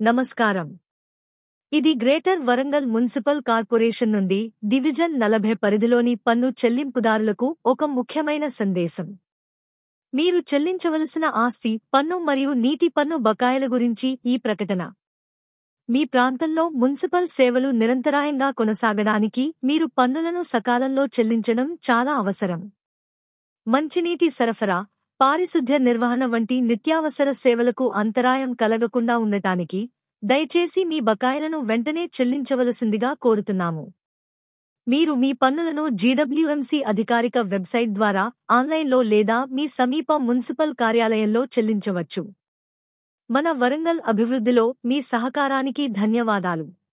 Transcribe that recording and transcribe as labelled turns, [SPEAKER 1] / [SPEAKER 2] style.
[SPEAKER 1] నమస్కారం ఇది Greater Warangal municipal corporation నుండి డివిజన్ నలభై పరిధిలోని పన్ను చెల్లింపుదారులకు ఒక ముఖ్యమైన సందేశం మీరు చెల్లించవలసిన ఆస్తి పన్ను మరియు నీటి పన్ను బకాయిల గురించి ఈ ప్రకటన మీ ప్రాంతంలో మున్సిపల్ సేవలు నిరంతరాయంగా కొనసాగడానికి మీరు పన్నులను సకాలంలో చెల్లించడం చాలా అవసరం మంచినీటి సరఫరా పారిశుధ్య నిర్వహణ వంటి నిత్యావసర సేవలకు అంతరాయం కలగకుండా ఉండటానికి దయచేసి మీ బకాయిలను వెంటనే చెల్లించవలసిందిగా కోరుతున్నాము మీరు మీ పన్నులను జీడబ్ల్యూఎంసీ అధికారిక వెబ్సైట్ ద్వారా ఆన్లైన్లో లేదా మీ సమీప మున్సిపల్ కార్యాలయంలో చెల్లించవచ్చు మన వరంగల్ అభివృద్ధిలో మీ సహకారానికి ధన్యవాదాలు